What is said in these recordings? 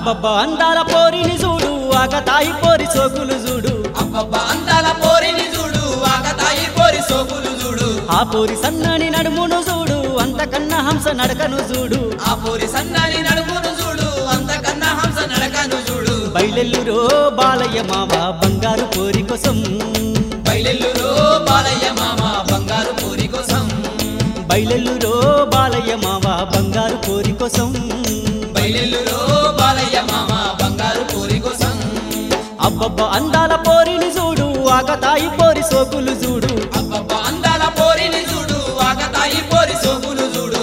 అబ్బబ్బా అందాల పోరిని చూడు ఆకతాయి పోరి సోకులు చూడు అబ్బబ్బా అందాల పోరిని చూడు ఆకతాయి పోరి సోకులు చూడు ఆ పోరి సన్నని నడుమును చూడు అంతకన్నా హంస నడకను చూడు ఆ పోరి సన్నాని నడుమును చూడు అంతకన్నా హంస నడకను చూడు బయలెల్లురో బాలయ్య మావ బంగారు పోరి కోసం బయలెల్లురో బాలయ్య మామ బంగారు పోరి కోసం బయలెల్లురో బాలయ్య మావ బంగారు పోరి కోసం బయలెల్లురో బాలయ్య మామ బంగారు పోరి కోసం అబ్బబ్బా అందాల పోరిని చూడు ఆకతాయి పోరి సోకులు చూడు అబ్బబ్బా అందాల పోరిని చూడు ఆకతాయి పోరి సోకులు చూడు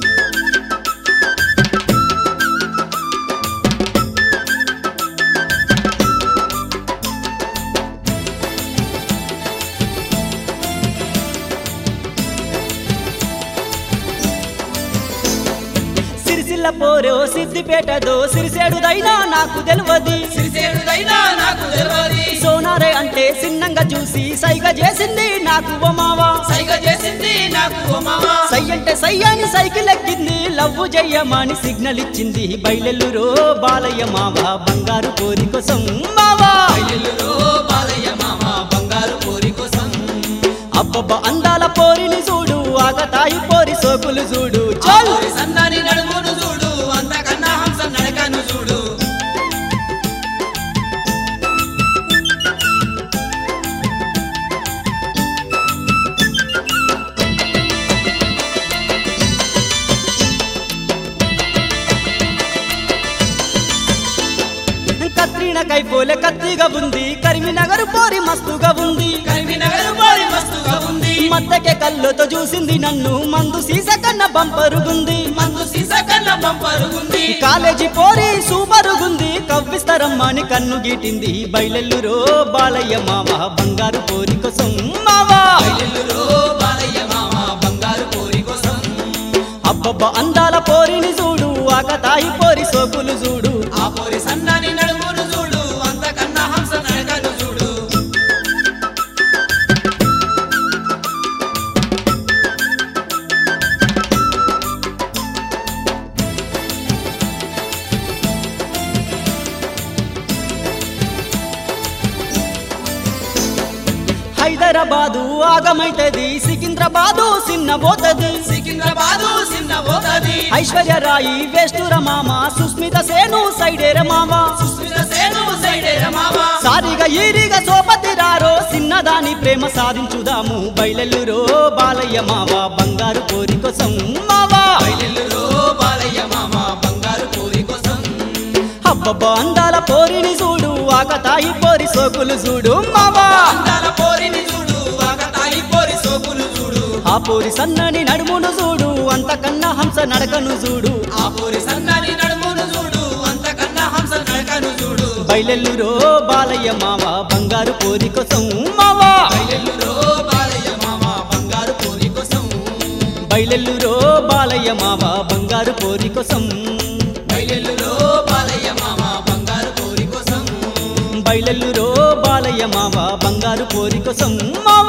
సిరిసిల్ల పోరో సిద్దిపేటదో సిరిసేడుదైనా నాకు తెలియదు సిరిసేడుదైనా నాకు తెలియదు సోనారే అంటే సిన్నంగా చూసి సైగ చేసింది నాకు ఓ మావా సైగ చేసింది నాకు ఓ మామ సై అంటే సై అని సైకిల్ ఎక్కింది లవ్వు జయ్యమని సిగ్నల్ ఇచ్చింది బయలెల్లురో బాలయ్య మావ బంగారు కోరి కోసం మావా బయలురో బాలయ్య మామ బంగారు పోరి కోసం అబ్బబ్బ అందాల పోరిని చూడు ఆగతాయి పోరి సోకులు చూడు ఆ చల్ పోరి సన్నాని నడుమును చూడు అంతకన్నా హంస నడకను చూడు కత్రిన కైపోలే కత్తిగా ఉంది కరిమినగరు పోరి మస్తుగా ఉంది కరీంనగర్ పోరి మస్తుగా ఉంది మత్తకే కళ్ళతో చూసింది నన్ను మందు సీస కన్న బంపరుగుంది మందు సీస కన్నా పంపరుగుంది కాలేజీ పోరి సూపరుగుంది కవ్విస్తారమ్మని కన్ను గీటింది బయలెల్లురో బాలయ్య మావ బంగారు పోరి కోసం మావా బయలురో బాలయ్య మామ బంగారు పోరి కోసం అబ్బబ్బ అందాల పోరిని చూడు ఆకతాయి పోరి సోకులు చూడు ఆ పోరి సన్నాని నడుమును చూడు అంతకన్నా హంస నడకను చూడు హైదరాబాదు ఆగమైతది సికింద్రాబాదు సిన్నబోతది సికింద్రాబాదు చిన్న పోతది ఐశ్వర్యరాయి వేస్తుర మామ సుస్మిత సేను సైడేర మామ సుస్మిత సేను సైడే మామ సారిగా ఈరిగా సోపతి రారో సిన్నదాని ప్రేమ సాధించుదాము బయలెల్లురో బాలయ్య మావ బంగారు కోరి కోసం మావా బయలురో బాలయ్య మామ బంగారు పోరి కోసం అబ్బబ్బ అందాల పోరిని చూడు ఆకతాయి పోరి సోకులు చూడు మావా అందాల పోరిని చూడు ఆకతాయి పోరి సోకులు చూడు ఆ పోరి సన్నని నడుమును చూడు అంతకన్నా హంస నడకను చూడు ఆ పోరి సన్నని నడుమును చూడు అంతకన్నా హంస నడకను చూడు బయలెల్లురో బాలయ్య మావ బంగారు పోరి కోసం మావా బయలురో బాలయ్య మామ బంగారు పోరి కోసం బయలెల్లురో బాలయ్య మావ బంగారు పోరి కోసం బయలురో బాలయ్య మామ బంగారు పోరి కోసం బయలెల్లురో బాలయ్య మావ బంగారు పోరి కోసం మావా